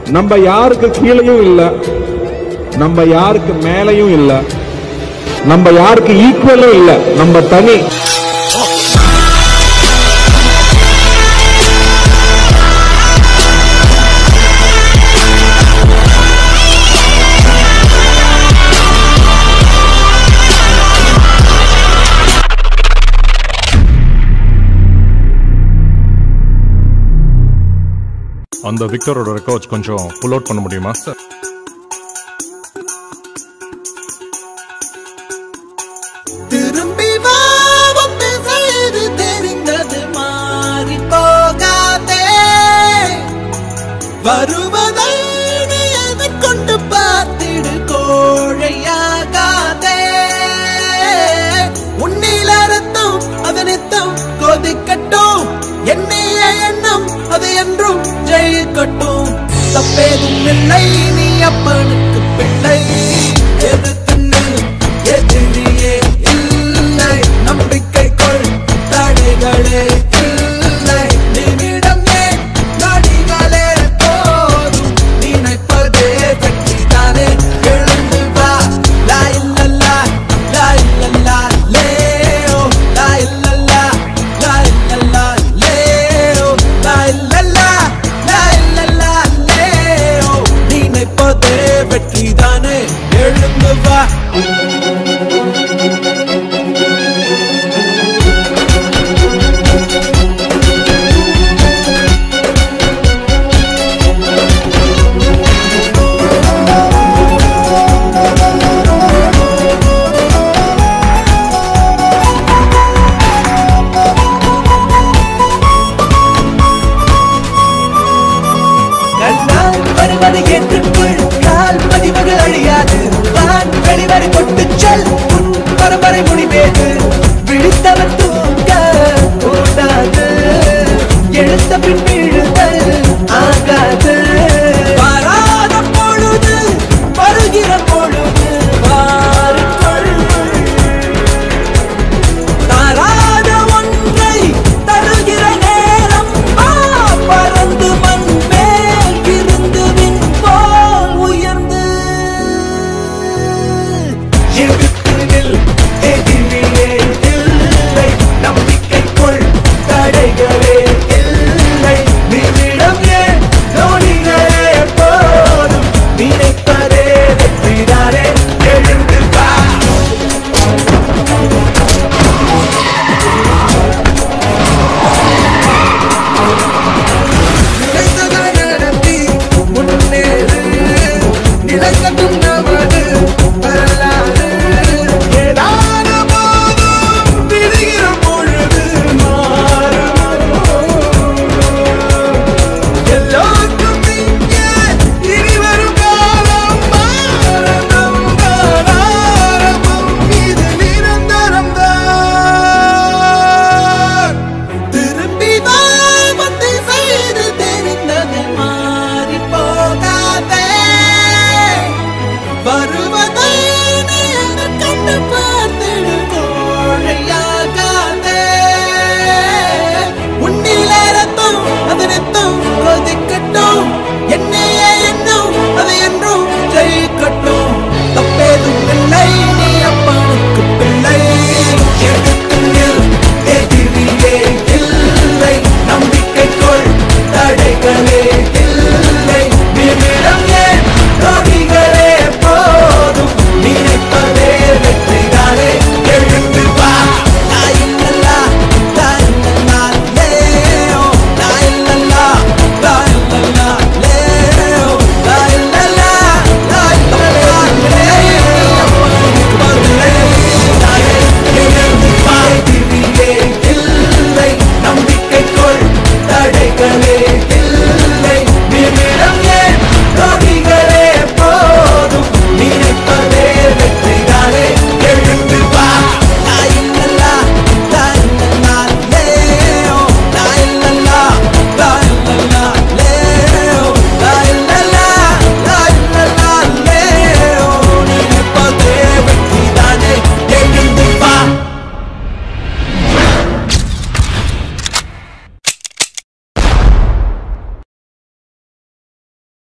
நம்ம யாருக்கு கீழேயும் இல்ல நம்ம யாருக்கு மேலையும் இல்ல நம்ம யாருக்கு ஈக்குவலும் இல்ல நம்ம தனி அந்த விக்டரோட ரெக்கார்ட்ஸ் கொஞ்சம் புல் அவுட் பண்ண முடியுமா சார் திரும்பி வா வந்து செய்து தெரிந்தது மாறி போகாதே வருவதை நீ எதிர்கொண்டு பார்த்திடு கோழையாகாதே உன்னில் அறுத்தம் அதனித்தம் கொதிக்கட்டும் எண்ணிய எண்ணம் அது என்றும் ஜெயிக்கட்டும் தப்பேதும் இல்லை நீ அப்பனுக்கு பிள்ளை எதிர்த்து நில், எதிரியே இல்லை நம்பிக்கை கொள் தடைகளே இல்லை நிமிடம் ஏன் நடிகளே போதும் நினைப்பதே வெற்றிதானே எழுந்து வா லா இல்லல்லா லா இல்லல்லா லேஓ லா இல்லல்லா லா இல்லல்லா லேஓ லா இல்லல்லா லா இல்லல்லா லேஓ நினைப்பதே வெற்றிதானே எழுந்து வா கண்ணால் வருவது ஏற்றுக்கொள் கால் பதிவது அழியாது வான் வெளிவரை கொண்டு செல் உன் பரம்பரை முடிவேது விழித்தவன் தூங்க கூடாது எழுத்த பின் விழுதல் ஆகாது வராத பொழுது வருகிற பொழுது வாருங்கள் தராத ஒன்றை தருகிற நேரம் ஆ, பறந்து மண் மேல் இருந்து விண் போல் உயர்ந்து எதிர்த்து நில், எதிரியே இல்லை நம்பிக்கை கொள் தடைகளே இல்லை நிமிடம் ஏன் நொடிகளே போதும் நினைப்பதே வெற்றிதானே எழுந்து வா நினைத்ததை நடத்தி முன்னேறு நிலைக்கட்டும் நமது வரலாறு ஏதான போதும் விடுகிற பொழுது மாறும் எல்லோருக்கும் இங்கே இனி வரும் காலம் மாறணும் தான் ஆரம்பம் இது நிரந்தரம் தான் திரும்பி வா வந்து செய்து தெரிந்தது மாறி போகாதே வருவதை நீ கண்டு பார்த்திடு கோழையாகாதே உன்னில் ரத்தம் அது நித்தம் கொதிக்கட்டும் என்னைய எண்ணம் அது என்றும் ஜெயிக்கட்டும் தப்பேதும் இல்லை நீ அப்பனுக்கு பிள்ளை எடுத்து நில், எதிரியே இல்லை நம்பிக்கை கொள் தடைகளே இல்லை நிமிடம் ஏன் நொடிகளே போதும் நினைப்பதே வெற்றிதானே எழுந்து வா லா இல்லல்லா, லா இல்லல்லா, லேயோ. லா இல்லல்லா, லா இல்லல்லா, லேயோ. லா இல்லல்லா, லா இல்லல்லா, லேயோ. பதிலே தாயே, எழுந்து வா. எதிரியே இல்லை நம்பிக்கை கொள் தடைகளே